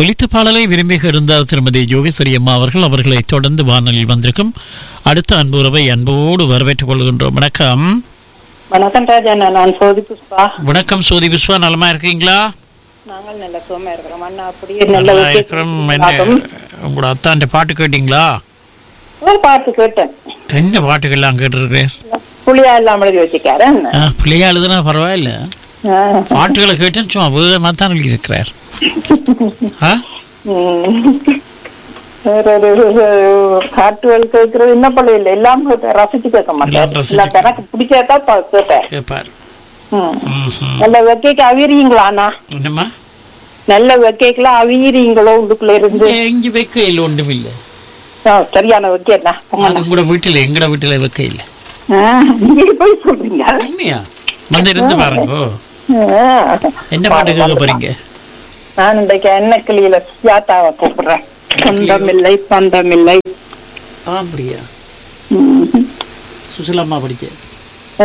ஒலித்த பாடலை விரும்பி இருந்தார் திருமதி யோகேஸ்வரி அம்மா அவர்கள் அவர்களை தொடர்ந்து வானொலியில் வந்திருக்கும் அடுத்த அன்புறவை அன்போடு வரவேற்றுக் கொள்கின்றோம் வணக்கம் வணக்கம் ராஜா நான் நான் சோதி புஷ்பா வணக்கம் சோதி விஸ்வா நலமா இருக்கீங்களா நாங்கள் நல்ல சுகமா இருக்கிறோம் அண்ணா அப்படியே நல்ல நல்லா விசேஷம் இருக்கிறோம் என்ன உங்களோட அத்தாண்ட பாட்டு கேட்டீங்களா ஒரு பாட்டு கேட்டேன் என்ன பாட்டுகள்லாம் கேட்டிருக்கிறேன் புளியா இல்லாம எழுதி வச்சுக்காரு என்ன? ஆ, பிள்ளையா எழுதுனா பரவாயில்ல ஆ. பாட்டுகளை கேட்டேன்னு சும்மா வேகமாக தான் எழுதியிருக்கிறார் ஆ ம். வேற ஒரு ஒரு பாட்டுகள் கேட்கறது என்ன பண்ண இல்லை எல்லாம் கேட்டேன். ரசிச்சு கேட்க எல்லாம் மாட்டேன் ரசிச்சு இல்ல, எனக்கு பிடிக்காதான் பா- கேட்டேன் கேட்பார் ம். ம்ஹும். நல்ல வெக்கைக்கு அவியறீங்களா அண்ணா என்னம்மா நல்ல வெக்கைக்குலாம் அவியறீங்களோ உள்ளுக்குள்ள இருந்து இங்க- இங்க வைக்கையில் ஒன்றும் இல்லை ஆ, சரியான வெக்கை என்ன அது கூட வீட்டில் எங்கட வீட்டில் வைக்கையில் நீங்க போய் சொல்றீங்க உண்மையா வந்து இருந்து பாருங்க ஆ. என்ன பாட்டு கேட்க போறீங்க நான் இன்றைக்கு என்ன கிளியில யாத்தாவை கூப்பிடுறேன் சொந்தமில்லை பந்தமில்லை ஆ, அப்படியா ம். சுசிலம்மா படிக்க ஓ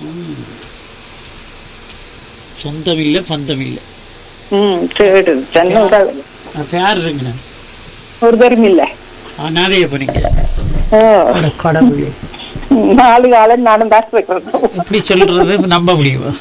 சொந்தம் இல்லை பந்தம் இல்லை ம் சரி சென்னை அப்ப யார் இருக்குண்ணா ஒரு தரம் இல்ல நானே போறீங்க ஓ கடவுளே நாலு காலம் நானும் தான் வைக்கிறேன் எப்படி சொல்றது நம்ப முடியுமா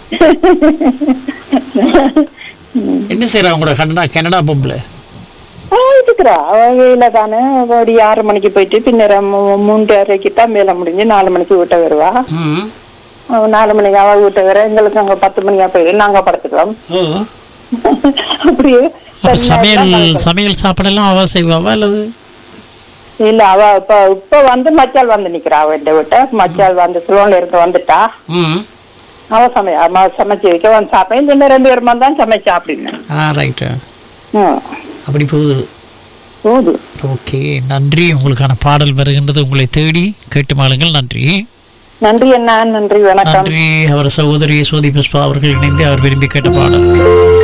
என்ன செய்யறா உங்களோட கனடா கனடா பொம்பளை ஆ, இருக்கிறா அவ தானே ஒரு ஆறு மணிக்கு போயிட்டு பின்னர் மூ- மூன்றரைக்கு தான் வேலை முடிஞ்சு நாலு மணிக்கு வீட்டை வருவா ம் அவ நாலு மணிக்கு அவ வீட்டை வர எங்களுக்கு அங்க பத்து மணியா போயிடும் நாங்க படுத்துக்கிறோம் ஓ அப்படியே அப்ப சரி, சமையல் நான் தான் சமையல் சாப்பாடெல்லாம் அவ செய்வாவா அல்லது இல்ல அவ இப்ப இப்ப வந்து மச்சால் வந்து நிக்கிறா அவ இந்த வீட்டை மச்சால் வந்து சிலோன்ல இருந்து வந்துட்டா ம் அவ சமைய அம்மா சமைச்சு வைக்க வந்து சாப்பிட்டேன் இந்த ரெண்டு பேருமா தான் சமைச்சா அப்படின்னு ஆ ரைட்டு ம். அப்படி போகுது போது ஓகே நன்றி உங்களுக்கான பாடல் வருகின்றது உங்களை தேடி கேட்டு மாளுங்கள் நன்றி நன்றி அண்ணா நன்றி வணக்கம் நன்றி அவர் சகோதரி சோதி புஷ்பா அவர்கள் இணைந்து அவர் விரும்பி கேட்ட பாடல்